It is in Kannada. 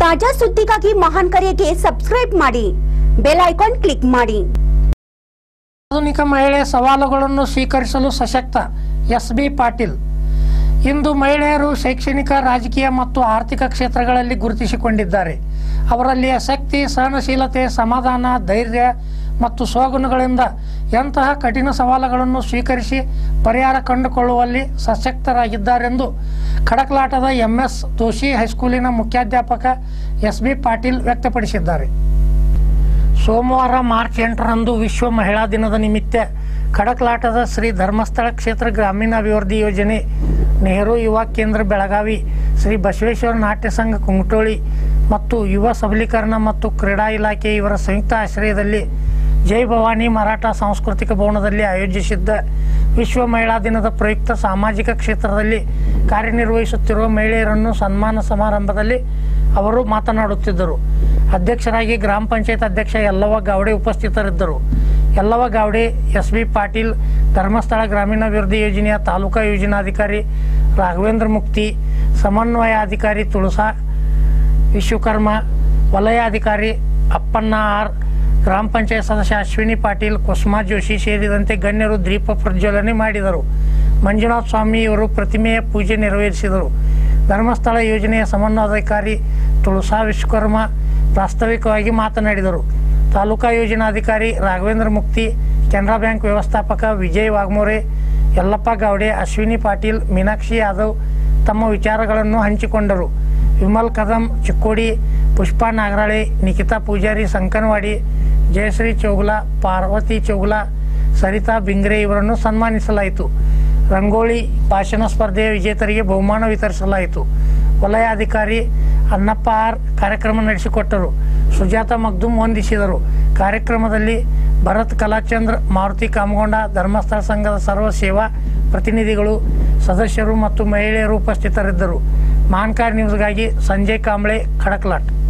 ತಾಜಾ ಸುದ್ದಿಗಾಗಿ ಮಹಾನ್ ಕರೆಗೆ ಸಬ್ಸ್ಕ್ರೈಬ್ ಮಾಡಿ ಬೆಲ್ ಐಕಾನ್ ಕ್ಲಿಕ್ ಮಾಡಿ ಆಧುನಿಕ ಮಹಿಳೆ ಸವಾಲುಗಳನ್ನು ಸ್ವೀಕರಿಸಲು ಸಶಕ್ತ ಎಸ್ ಬಿ ಪಾಟೀಲ್ ಇಂದು ಮಹಿಳೆಯರು ಶೈಕ್ಷಣಿಕ ರಾಜಕೀಯ ಮತ್ತು ಆರ್ಥಿಕ ಕ್ಷೇತ್ರಗಳಲ್ಲಿ ಗುರುತಿಸಿಕೊಂಡಿದ್ದಾರೆ ಅವರಲ್ಲಿ ಶಕ್ತಿ ಸಹನಶೀಲತೆ ಸಮಾಧಾನ ಧೈರ್ಯ ಮತ್ತು ಸೋಗುಣಗಳಿಂದ ಎಂತಹ ಕಠಿಣ ಸವಾಲುಗಳನ್ನು ಸ್ವೀಕರಿಸಿ ಪರಿಹಾರ ಕಂಡುಕೊಳ್ಳುವಲ್ಲಿ ಸಶಕ್ತರಾಗಿದ್ದಾರೆಂದು ಖಡಕ್ಲಾಟದ ಎಂಎಸ್ ದೋಶಿ ಹೈಸ್ಕೂಲಿನ ಮುಖ್ಯಾಧ್ಯಾಪಕ ಎಸ್ ಬಿ ಪಾಟೀಲ್ ವ್ಯಕ್ತಪಡಿಸಿದ್ದಾರೆ ಸೋಮವಾರ ಮಾರ್ಚ್ ಎಂಟರಂದು ವಿಶ್ವ ಮಹಿಳಾ ದಿನದ ನಿಮಿತ್ತ ಖಡಕ್ಲಾಟದ ಶ್ರೀ ಧರ್ಮಸ್ಥಳ ಕ್ಷೇತ್ರ ಗ್ರಾಮೀಣಾಭಿವೃದ್ಧಿ ಯೋಜನೆ ನೆಹರು ಯುವ ಕೇಂದ್ರ ಬೆಳಗಾವಿ ಶ್ರೀ ಬಸವೇಶ್ವರ ನಾಟ್ಯ ಸಂಘ ಕುಮಟೋಳಿ ಮತ್ತು ಯುವ ಸಬಲೀಕರಣ ಮತ್ತು ಕ್ರೀಡಾ ಇಲಾಖೆ ಇವರ ಸಂಯುಕ್ತ ಆಶ್ರಯದಲ್ಲಿ ಜೈ ಭವಾನಿ ಮರಾಠ ಸಾಂಸ್ಕೃತಿಕ ಭವನದಲ್ಲಿ ಆಯೋಜಿಸಿದ್ದ ವಿಶ್ವ ಮಹಿಳಾ ದಿನದ ಪ್ರಯುಕ್ತ ಸಾಮಾಜಿಕ ಕ್ಷೇತ್ರದಲ್ಲಿ ಕಾರ್ಯನಿರ್ವಹಿಸುತ್ತಿರುವ ಮಹಿಳೆಯರನ್ನು ಸನ್ಮಾನ ಸಮಾರಂಭದಲ್ಲಿ ಅವರು ಮಾತನಾಡುತ್ತಿದ್ದರು ಅಧ್ಯಕ್ಷರಾಗಿ ಗ್ರಾಮ ಪಂಚಾಯತ್ ಅಧ್ಯಕ್ಷ ಯಲ್ಲವ್ವ ಗಾವಡೆ ಉಪಸ್ಥಿತರಿದ್ದರು ಯಲ್ಲವ್ವ ಗಾವಡೆ ಎಸ್ ಬಿ ಪಾಟೀಲ್ ಧರ್ಮಸ್ಥಳ ಗ್ರಾಮೀಣಾಭಿವೃದ್ಧಿ ಯೋಜನೆಯ ತಾಲೂಕಾ ಯೋಜನಾಧಿಕಾರಿ ರಾಘವೇಂದ್ರ ಮುಕ್ತಿ ಸಮನ್ವಯಾಧಿಕಾರಿ ತುಳಸಾ ವಿಶ್ವಕರ್ಮ ವಲಯಾಧಿಕಾರಿ ಅಪ್ಪಣ್ಣ ಆರ್ ಗ್ರಾಮ ಪಂಚಾಯತ್ ಸದಸ್ಯ ಅಶ್ವಿನಿ ಪಾಟೀಲ್ ಕುಸುಮಾ ಜೋಶಿ ಸೇರಿದಂತೆ ಗಣ್ಯರು ದೀಪ ಪ್ರಜ್ವಲನೆ ಮಾಡಿದರು ಮಂಜುನಾಥ ಸ್ವಾಮಿ ಇವರು ಪ್ರತಿಮೆಯ ಪೂಜೆ ನೆರವೇರಿಸಿದರು ಧರ್ಮಸ್ಥಳ ಯೋಜನೆಯ ಸಮನ್ವಯಾಧಿಕಾರಿ ತುಳಸಾ ವಿಶ್ವಕರ್ಮ ಪ್ರಾಸ್ತಾವಿಕವಾಗಿ ಮಾತನಾಡಿದರು ತಾಲೂಕಾ ಯೋಜನಾಧಿಕಾರಿ ರಾಘವೇಂದ್ರ ಮುಕ್ತಿ ಕೆನರಾ ಬ್ಯಾಂಕ್ ವ್ಯವಸ್ಥಾಪಕ ವಿಜಯ್ ವಾಘ್ಮೋರೆ ಯಲ್ಲಪ್ಪ ಗಾವಡೆ ಅಶ್ವಿನಿ ಪಾಟೀಲ್ ಮೀನಾಕ್ಷಿ ಯಾದವ್ ತಮ್ಮ ವಿಚಾರಗಳನ್ನು ಹಂಚಿಕೊಂಡರು ವಿಮಲ್ ಕದಂ ಚಿಕ್ಕೋಡಿ ಪುಷ್ಪಾ ನಾಗರಾಳೆ ನಿಖಿತಾ ಪೂಜಾರಿ ಸಂಕನವಾಡಿ ಜಯಶ್ರೀ ಚೌಗುಲ ಪಾರ್ವತಿ ಚೌಗುಲ ಸರಿತಾ ಬಿಂಗ್ರೆ ಇವರನ್ನು ಸನ್ಮಾನಿಸಲಾಯಿತು ರಂಗೋಳಿ ಭಾಷಣ ಸ್ಪರ್ಧೆಯ ವಿಜೇತರಿಗೆ ಬಹುಮಾನ ವಿತರಿಸಲಾಯಿತು ವಲಯಾಧಿಕಾರಿ ಅನ್ನಪ್ಪ ಆರ್ ಕಾರ್ಯಕ್ರಮ ನಡೆಸಿಕೊಟ್ಟರು ಸುಜಾತ ಮಗ್ದುಮ್ ವಂದಿಸಿದರು ಕಾರ್ಯಕ್ರಮದಲ್ಲಿ ಭರತ್ ಕಲಾಚಂದ್ರ ಮಾರುತಿ ಕಾಮಗೊಂಡ ಧರ್ಮಸ್ಥಳ ಸಂಘದ ಸರ್ವ ಸೇವಾ ಪ್ರತಿನಿಧಿಗಳು ಸದಸ್ಯರು ಮತ್ತು ಮಹಿಳೆಯರು ಉಪಸ್ಥಿತರಿದ್ದರು ಮಾನ್ಕಾರ್ ನ್ಯೂಸ್ಗಾಗಿ ಸಂಜಯ್ ಕಾಂಬ್ಳೆ ಖಡಕ್ಲಾಟ್